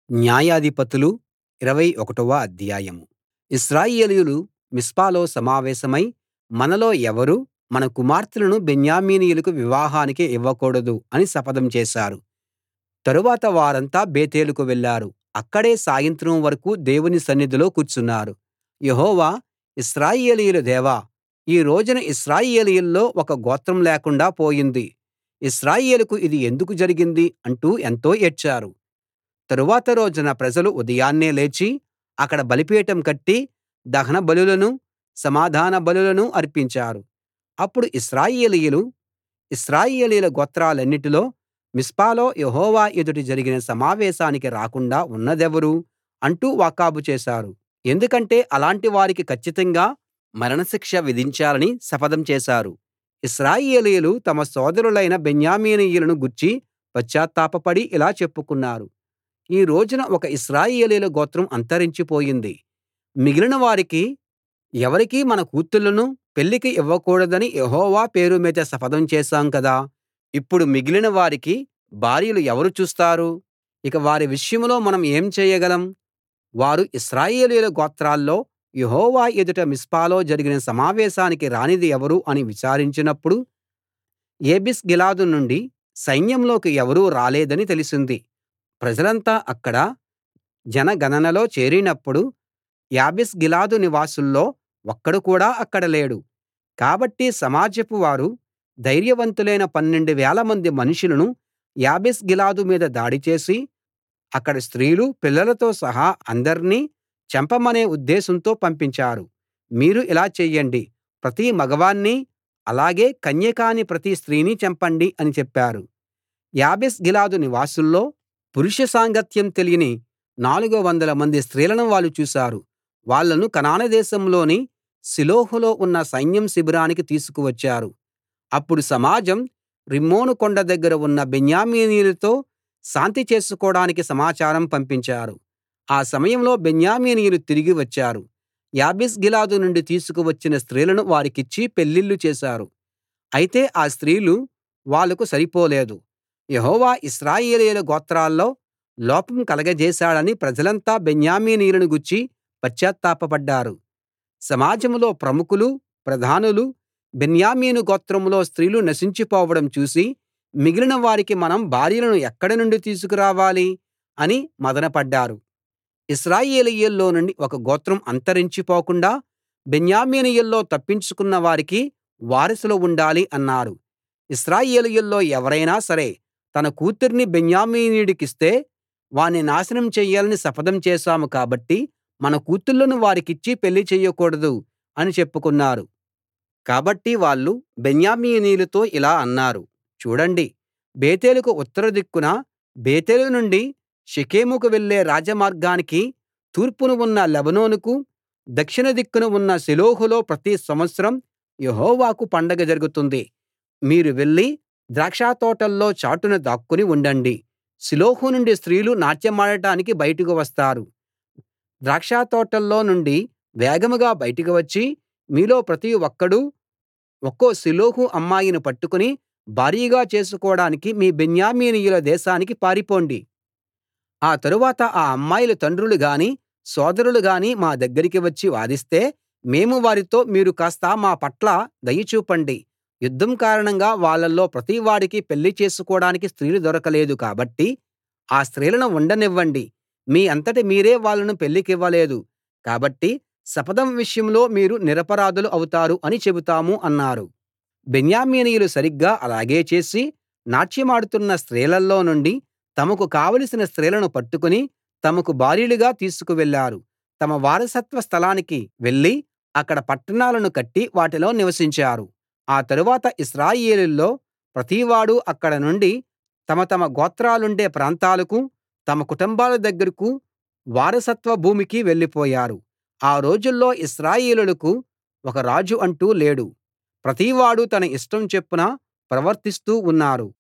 న్యాయాధిపతులు ఇరవై ఒకటవ అధ్యాయం ఇశ్రాయేలీయులు మిస్పాలో సమావేశమై మనలో ఎవరూ మన కుమార్తెలను బెన్యామీనీయులకు వివాహానికి ఇవ్వకూడదు అని శపథం చేశారు తరువాత వారంతా బేతేలుకు వెళ్లారు అక్కడే సాయంత్రం వరకూ దేవుని సన్నిధిలో కూర్చున్నారు యెహోవా ఇశ్రాయేలీయుల దేవా ఈ రోజున ఇశ్రాయేలీయుల్లో ఒక గోత్రం లేకుండా పోయింది ఇశ్రాయేలుకు ఇది ఎందుకు జరిగింది అంటూ ఎంతో ఏడ్చారు తరువాత రోజున ప్రజలు ఉదయాన్నే లేచి అక్కడ బలిపీఠం కట్టి దహన బలులనూ సమాధాన బలులనూ అర్పించారు అప్పుడు ఇశ్రాయేలీయులు ఇశ్రాయేలీయుల గోత్రాలన్నిటిలో మిస్పాలో యెహోవా ఎదుట జరిగిన సమావేశానికి రాకుండా ఉన్నదెవరు అంటూ వాకబు చేశారు ఎందుకంటే అలాంటి వారికి కచ్చితంగా మరణశిక్ష విధించాలని శపథం చేశారు ఇశ్రాయేలీయులు తమ సోదరులైన బెన్యామీనీయులను గూర్చి పశ్చాత్తాపపడి ఇలా చెప్పుకున్నారు ఈ రోజున ఒక ఇశ్రాయేలీయుల గోత్రం అంతరించి పోయింది మిగిలిన వారికి ఎవరికీ మన కూతుళ్ళను పెళ్లికి ఇవ్వకూడదని యెహోవా పేరు మీద శపథం చేశాం కదా ఇప్పుడు మిగిలిన వారికి భార్యలు ఎవరు చూస్తారు ఇక వారి విషయంలో మనం ఏం చేయగలం వారు ఇశ్రాయేలీయుల గోత్రాల్లో యెహోవా ఎదుట మిస్పాలో జరిగిన సమావేశానికి రానిది ఎవరు అని విచారించినప్పుడు యాబేష్గిలాదు నుండి సైన్యంలోకి ఎవరూ రాలేదని తెలిసింది ప్రజలంతా అక్కడ జనగణనలో చేరినప్పుడు యాబేష్గిలాదు నివాసుల్లో ఒక్కడు కూడా అక్కడ లేడు కాబట్టి సమాజపు వారు ధైర్యవంతులైన పన్నెండు వేలమంది మనుషులను యాబేష్గిలాదు మీద దాడి చేసి అక్కడి స్త్రీలు పిల్లలతో సహా అందర్నీ చంపమనే ఉద్దేశంతో పంపించారు మీరు ఇలా చెయ్యండి ప్రతి మగవాణ్ణి అలాగే కన్య కాని ప్రతి స్త్రీని చంపండి అని చెప్పారు యాబేష్గిలాదు నివాసుల్లో పురుష సాంగత్యం తెలియని నాలుగు వందల మంది స్త్రీలను వాళ్ళు చూశారు వాళ్ళను కనాను దేశంలోని షిలోహులో ఉన్న సైన్యం శిబిరానికి తీసుకు వచ్చారు అప్పుడు సమాజం రిమ్మోను కొండ దగ్గర ఉన్న బెన్యామీనీయులతో శాంతి చేసుకోడానికి సమాచారం పంపించారు ఆ సమయంలో బెన్యామీనీయులు తిరిగి వచ్చారు యాబేష్గిలాదు నుండి తీసుకు వచ్చిన స్త్రీలను వారికిచ్చి పెళ్లిళ్లు చేశారు అయితే ఆ స్త్రీలు వాళ్లకు సరిపోలేదు యెహోవా ఇశ్రాయేలీయుల గోత్రాల్లో లోపం కలగజేశాడని ప్రజలంతా బెన్యామీనీయులను గూర్చి పశ్చాత్తాపపడ్డారు సమాజంలో ప్రముఖులు ప్రధానులు బెన్యామీను గోత్రంలో స్త్రీలు నశించిపోవడం చూసి మిగిలిన వారికి మనం భార్యలను ఎక్కడి నుండి తీసుకురావాలి అని మదనపడ్డారు ఇశ్రాయేలీయుల్లో నుండి ఒక గోత్రం అంతరించి పోకుండా బెన్యామీనీయుల్లో తప్పించుకున్న వారికి వారసులు ఉండాలి అన్నారు ఇశ్రాయేలీయుల్లో ఎవరైనా సరే తన కూతుర్ని బెన్యామీనీయుడికిస్తే వాణ్ణి నాశనం చెయ్యాలని శపథం చేశాం కాబట్టి మన కూతుళ్ళను వారికిచ్చి పెళ్లి చెయ్యకూడదు అని చెప్పుకున్నారు కాబట్టి వాళ్ళు బెన్యామీనీయులతో ఇలా అన్నారు చూడండి బేతేలుకు ఉత్తర దిక్కున బేతేలు నుండి షెకెముకు వెళ్ళే రాజమార్గానికి తూర్పున ఉన్న లెబానోనుకు దక్షిణ దిక్కున ఉన్న షిలోహులో ప్రతి సంవత్సరం యెహోవాకు పండగ జరుగుతుంది మీరు వెళ్లి ద్రాక్షతోటల్లో చాటున దాక్కుని ఉండండి షిలోహు నుండి స్త్రీలు నాట్యమాడటానికి బయటకు వస్తారు ద్రాక్షతోటల్లో నుండి వేగంగా బయటకు వచ్చి మీలో ప్రతి ఒక్కడూ ఒక్కో షిలోహు అమ్మాయిని పట్టుకుని భార్యగా చేసుకోడానికి మీ బెన్యామీనీయుల దేశానికి పారిపోండి ఆ తరువాత ఆ అమ్మాయిల తండ్రులు గాని సోదరులు గాని మా దగ్గరికి వచ్చి వాదిస్తే మేము వారితో మీరు కాస్త మా పట్ల దయ చూపండి యుద్ధం కారణంగా వాళ్ళల్లో ప్రతివాడికి పెళ్లి చేసుకోడానికి స్త్రీలు దొరకలేదు కాబట్టి ఆ స్త్రీలను ఉండనివ్వండి మీ అంతట మీరే వాళ్ళను పెళ్లికివ్వలేదు కాబట్టి శపథం విషయంలో మీరు నిరపరాధులు అవుతారు అని చెబుతాము అన్నారు బెన్యామీనీయులు సరిగ్గా అలాగే చేసి నాట్యమాడుతున్న స్త్రీలలో నుండి తమకు కావలసిన స్త్రీలను పట్టుకుని తమకు భార్యలుగా తీసుకు వెళ్లారు తమ వారసత్వ స్థలానికి వెళ్లి అక్కడ పట్టణాలను కట్టి వాటిలో నివసించారు ఆ తరువాత ఇశ్రాయేలీయుల్లో ప్రతివాడూ అక్కడ నుండి తమ తమ గోత్రాలుండే ప్రాంతాలకు తమ కుటుంబాల దగ్గరకు వారసత్వ భూమికి వెళ్ళిపోయారు ఆ రోజుల్లో ఇశ్రాయేలీయులకు ఒక రాజు అంటూ లేడు ప్రతివాడూ తన ఇష్టం చొప్పున ప్రవర్తిస్తూ ఉన్నారు